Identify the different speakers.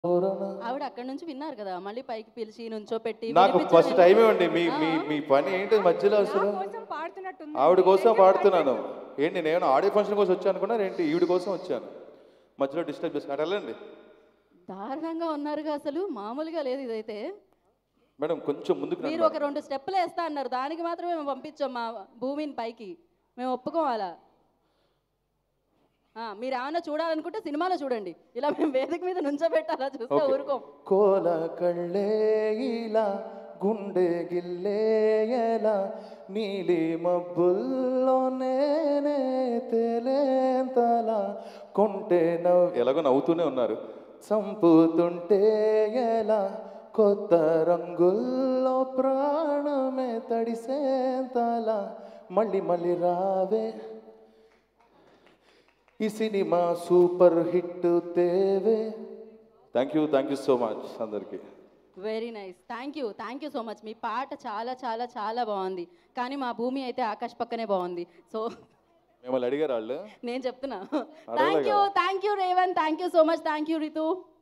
Speaker 1: ఎవరన్నా?
Speaker 2: ఆవిడ అక్కడ నుంచి విన్నారు కదా మళ్ళీ పైకి పిలిచి నుంచో పెట్టి
Speaker 1: నాకు
Speaker 2: వినిపించడం
Speaker 1: ఫస్ట్ టైం
Speaker 2: ఎందుకు?
Speaker 1: ఇవ్వండి మీ మీ మీ పని ఏంటి మధ్యలో అసలు
Speaker 3: కోసం పాడుతున్నట్టుంది
Speaker 1: ఆవిడ కోసం పాడుతున్నాను ఏంటి నేను ఆడియో ఫంక్షన్ కోసం వచ్చాను అనుకున్నాను ఏంటి ఈవిడ కోసం వచ్చాను మధ్యలో డిస్టర్బ్ చేసుకుని అటు వెళ్ళండి
Speaker 2: దారుణంగా ఉన్నారుగా అసలు మామూలుగా లేదు ఇదైతే
Speaker 1: మేడం కొంచెం ముందుకు రండి
Speaker 2: మీరు ఒక రెండు స్టెప్పులు వేస్తా అన్నారు దానికి మాత్రమే మేము పంపించాం మా భూమిని పైకి మేము ఒప్పుకోవాలా ఆ, మీరు ఏమన్నా చూడాలనుకుంటే సినిమాలో చూడండి ఇలా మేము వేదిక మీద నుంచోబెట్టాలా చూస్తే
Speaker 1: ఓకే.
Speaker 2: ఊరుకోం
Speaker 1: కోల కళ్ళే ఇలా గుండె గిల్లేయలా నీలి మబ్బుల్లో నేనే తేలేంతలా కొంటే నవ్వు ఎలాగో నవ్వుతూనే ఉన్నారు చంపుతుంటే ఎలా కొత్త రంగుల్లో ప్రాణమే తడిసేంతలా మళ్ళీ మళ్ళీ రావే ఈ సినిమా సూపర్ హిట్ తేవే thank you thank you so much అందరికీ
Speaker 2: very nice thank you thank you so much మీ పాట చాలా చాలా చాలా బాగుంది కానీ మా భూమి అయితే ఆకాశ్ పక్కనే బాగుంది సో
Speaker 1: మిమ్మల్ని అడిగారు వాళ్ళు
Speaker 2: నేను చెప్తున్నా
Speaker 1: అడగలేగా.
Speaker 2: Thank you thank you Revan thank you so much thank you Ritu